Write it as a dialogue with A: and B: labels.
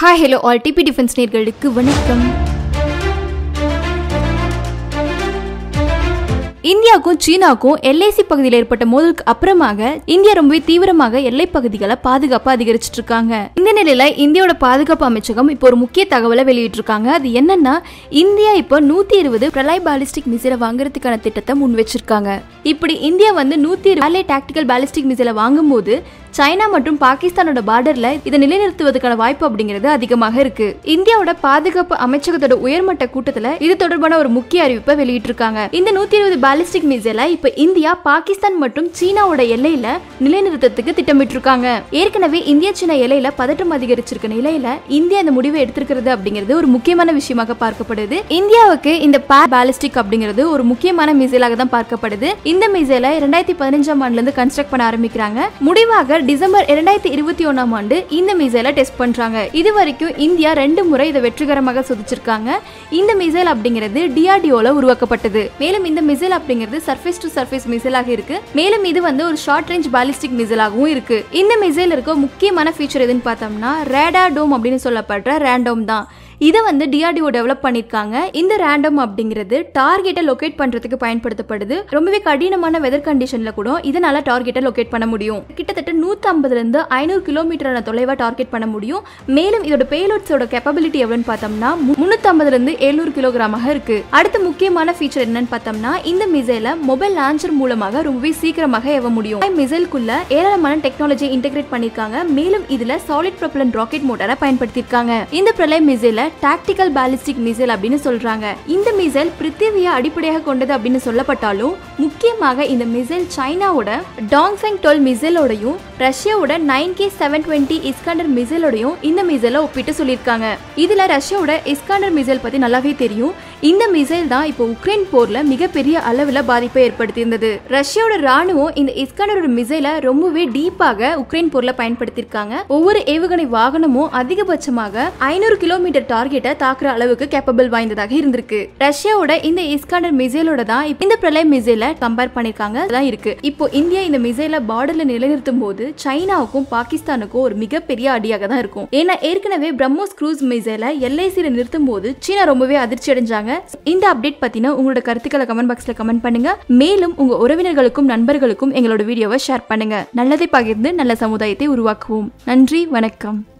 A: hi hello all டிபி defence நேர்களுக்கு வணக்கம் இந்தியாவுக்கும் சீனாவுக்கும் எல்ஐசி பகுதியில் ஏற்பட்ட மோதலுக்கு அப்புறமாக இந்தியா ரொம்பவே தீவிரமாக எல்லை பகுதிகளை பாதுகாப்பு அதிகரிச்சிட்டு இருக்காங்க இந்த நிலையில இந்தியாவோட பாதுகாப்பு அமைச்சகம் இப்போ ஒரு முக்கிய தகவலை வெளியிட்டிருக்காங்க அது என்னன்னா இந்தியா இப்போ நூத்தி இருபது பிரலாய் பாலிஸ்டிக் மிசைலை வாங்குறதுக்கான திட்டத்தை முன் வச்சிருக்காங்க இப்படி இந்தியா வந்து நூத்தி இருபது டாக்டிக்கல் பாலிஸ்டிக் மிசைலை வாங்கும்போது சைனா மற்றும் பாகிஸ்தானோட பார்டர்ல இதை நிலைநிறுத்துவதற்கான வாய்ப்பு அப்படிங்கிறது அதிகமாக இருக்கு இந்தியாவோட பாதுகாப்பு அமைச்சகத்தோட உயர்மட்ட கூட்டத்துல இது தொடர்பான ஒரு முக்கிய அறிவிப்பை வெளியிட்டிருக்காங்க இந்த நூத்தி இருபது பாலிஸ்டிக் மிசைலை இப்ப இந்தியா பாகிஸ்தான் மற்றும் சீனாவோட எல்லையில நிலைநிறுத்தத்துக்கு திட்டமிட்டிருக்காங்க ஏற்கனவே இந்தியா சீனா எல்லையில பதட்டம் அதிகரிச்சிருக்க நிலையில இந்தியா இந்த முடிவை எடுத்திருக்கிறது அப்படிங்கிறது ஒரு முக்கியமான விஷயமாக பார்க்கப்படுது இந்தியாவுக்கு இந்த பே பாலிஸ்டிக் அப்படிங்கிறது ஒரு முக்கியமான மிசைலாக தான் பார்க்கப்படுது இந்த மிசைலை இரண்டாயிரத்தி பதினஞ்சாம் ஆண்டுல இருந்து கன்ஸ்ட்ரக்ட் பண்ண ஆரம்பிக்கிறாங்க முடிவாக டிசம்பர் இரண்டாயிரத்தி இருபத்தி ஒன்னாம் ஆண்டு இந்த மிசைலை டெஸ்ட் பண்றாங்க இது வரைக்கும் இந்தியா ரெண்டு முறை இதை வெற்றிகரமாக சோதிச்சிருக்காங்க இந்த மிசைல் அப்படிங்கிறது டிஆர்டிஓல உருவாக்கப்பட்டது மேலும் இந்த மிசைல் அப்படிங்கிறது சர்ஃபேஸ் டு சர்ஃபேஸ் மிசைலாக இருக்கு மேலும் இது வந்து ஒரு ஷார்ட் ரேஞ்ச் பாலிஸ்டிக் மிசைலாகவும் இருக்கு இந்த மிசைல் இருக்க முக்கியமான ஃபீச்சர் எதுன்னு பார்த்தோம்னா ரேடா டோம் அப்படின்னு சொல்லப்படுற ரேண்டோம் தான் இதை வந்து டிஆர்டிஓ டெவலப் பண்ணியிருக்காங்க இந்த ரேண்டம் அப்படிங்கிறது டார்கெட்டை லொகேட் பண்றதுக்கு பயன்படுத்தப்படுது ரொம்பவே கடினமான வெதர் கண்டிஷன்ல கூட இதனால டார்கெட்டை லொகேட் பண்ண முடியும் கிட்டத்தட்ட நூத்தி ஐம்பதுல இருந்து ஐநூறு கிலோமீட்டரான தொலைவா டார்கெட் பண்ண முடியும் மேலும் இதோட பேலோட்ஸோட கெப்பபிலிட்டி எவ்வளவுன்னு பார்த்தோம்னா முன்னூத்தி ஐம்பதுல இருந்து எழுநூறு கிலோகிராமாக இருக்கு அடுத்த முக்கியமான ஃபீச்சர் என்னன்னு பார்த்தோம்னா இந்த மிசைல மொபைல் லான்ச்சர் மூலமாக ரொம்பவே சீக்கிரமாக ஏவ முடியும் மிசைலுக்குள்ள ஏராளமான டெக்னாலஜி இன்டெகிரேட் பண்ணிருக்காங்க மேலும் இதுல சாலிட் ப்ரொபலன் ராக்கெட் மோட்டாரை பயன்படுத்தியிருக்காங்க இந்த பிரளய மிசைல டாக்டிக்கல் பாலிஸ்டிக் மிசைல் அப்படின்னு சொல்றாங்க இந்த மிசைல் பிருத்திவியை அடிப்படையாக கொண்டது அப்படின்னு சொல்லப்பட்டாலும் முக்கியமாக இந்த மிசைல் சைனாவோட டாங்ஃபெங் டுவெல் மிசைலோடையும் ரஷ்யாவோட nine K seven twenty Iskander மிசைலோடையும் இந்த மிசைலை ஒப்பிட்டு சொல்லியிருக்காங்க இதுல ரஷ்யாவோட இஸ்காண்டர் மிசைல் பத்தி நல்லாவே தெரியும் இந்த மிசைல் தான் இப்போ உக்ரைன் போர்ல மிகப்பெரிய அளவுல பாதிப்பை ஏற்படுத்தியிருந்தது ரஷ்யாவோட ராணுவம் இந்த இஸ்காண்டரோட மிசைலை ரொம்பவே டீப்பாக உக்ரைன் போர்ல பயன்படுத்தியிருக்காங்க ஒவ்வொரு ஏவுகணை வாகனமும் அதிகபட்சமாக ஐநூறு கிலோமீட்டர் டார்கெட்டை தாக்குற அளவுக்கு கேப்பபிள் வாய்ந்ததாக இருந்திருக்கு ரஷ்யாவோட இந்த இஸ்காண்டர் மிசைலோட தான் இப்ப இந்த பிரளய மிசைலை கம்பேர் பண்ணிருக்காங்க தான் இருக்கு இப்போ இந்தியா இந்த மிசைலை பார்டர்ல நிலைநிறுத்தும் போது சைனாவுக்கும் பாகிஸ்தானுக்கும் ஒரு மிகப்பெரிய அடியாக தான் இருக்கும் ஏன்னா ஏற்கனவே பிரம்மோஸ் க்ரூஸ் மிசைலை எல்ஐசியில நிறுத்தும் போது சீனா ரொம்பவே அதிர்ச்சி அடைஞ்சாங்க இந்த அப்டேட் பத்தின உங்களோட கருத்துக்களை கமெண்ட் பாக்ஸ்ல கமெண்ட் பண்ணுங்க மேலும் உங்க உறவினர்களுக்கும் நண்பர்களுக்கும் எங்களோட வீடியோவை ஷேர் பண்ணுங்க நல்லதை பகிர்ந்து நல்ல சமுதாயத்தை உருவாக்குவோம் நன்றி வணக்கம்